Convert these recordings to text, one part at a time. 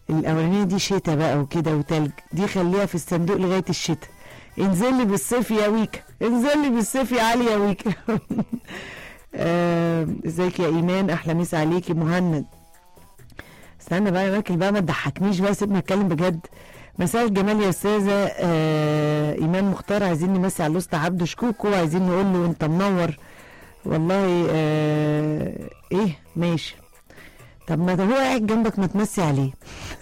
الاولانيه دي شتاء بقى وكده وتلج دي خليها في الصندوق لغايه الشتاء انزل لي بالصيف يا ويكا انزل لي بالصيف يا علي يا ويكا آه، ازيك يا ايمان احلى مسا عليكي مهند استنى بقى يا ماكل بقى ما تضحكنيش بقى سيبني اتكلم بجد مساء الجمال يا استاذه آه ايمان مختار عايزين نمسي على الوسطى عبده شكوكو عايزين نقول له انت منور والله آه ايه ماشي طب ما ده هو قاعد جنبك ما تمسي عليه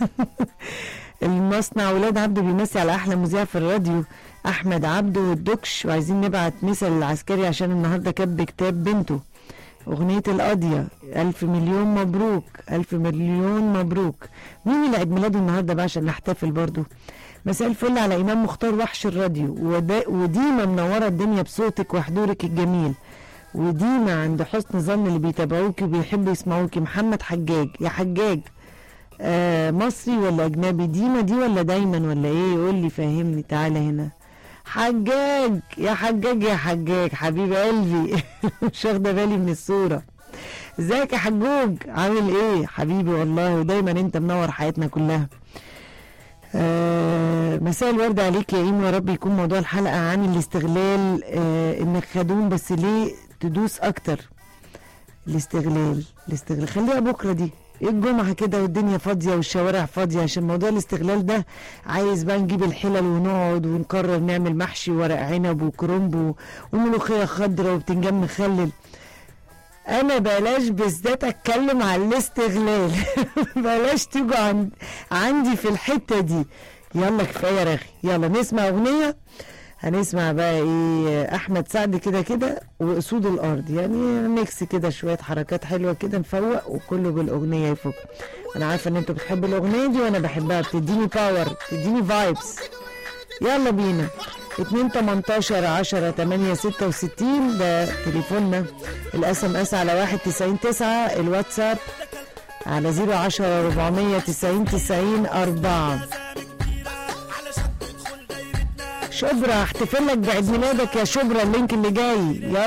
المصنع ولاد عبده بيمسي على احلى مذيع في الراديو احمد عبده والدكش وعايزين نبعت مثل العسكري عشان النهارده كاتب كتاب بنته أغنية القاضية ألف مليون مبروك ألف مليون مبروك مين اللي عيد ميلاده النهاردة بقى عشان نحتفل برضو مساء الفل على إمام مختار وحش الراديو ودا- وديما منورة الدنيا بصوتك وحضورك الجميل وديما عند حسن ظن اللي بيتابعوكي وبيحبوا يسمعوكي محمد حجاج يا حجاج آه مصري ولا أجنبي ديما دي ولا دايما ولا إيه يقول لي فهمني تعالى هنا حجاج يا حجاج يا حجاج حبيب قلبي مش واخده بالي من الصوره ازيك يا حجوج عامل ايه حبيبي والله ودايما انت منور حياتنا كلها آه مساء الورد عليك يا ايمو يا رب يكون موضوع الحلقه عن الاستغلال آه انك خدوم بس ليه تدوس اكتر الاستغلال الاستغلال خليها بكره دي ايه الجمعة كده والدنيا فاضية والشوارع فاضية عشان موضوع الاستغلال ده عايز بقى نجيب الحلل ونقعد ونقرر نعمل محشي ورق عنب وكرنب و- وملوخية خضرة وبتنجان مخلل انا بلاش بالذات اتكلم على الاستغلال بلاش تيجوا عند عندي في الحتة دي يلا كفاية رغي يلا نسمع اغنية هنسمع بقى ايه احمد سعد كده كده واسود الارض يعني ميكس كده شويه حركات حلوه كده نفوق وكله بالاغنيه يفك انا عارفه ان انتوا بتحبوا الاغنيه دي وانا بحبها بتديني باور بتديني فايبس يلا بينا 2 18 10 8 66 ده تليفوننا الاس ام اس على 1 90 9 الواتساب على 010 490 90 4 شبرا احتفل لك بعيد ميلادك يا شبرا اللينك اللي جاي يلا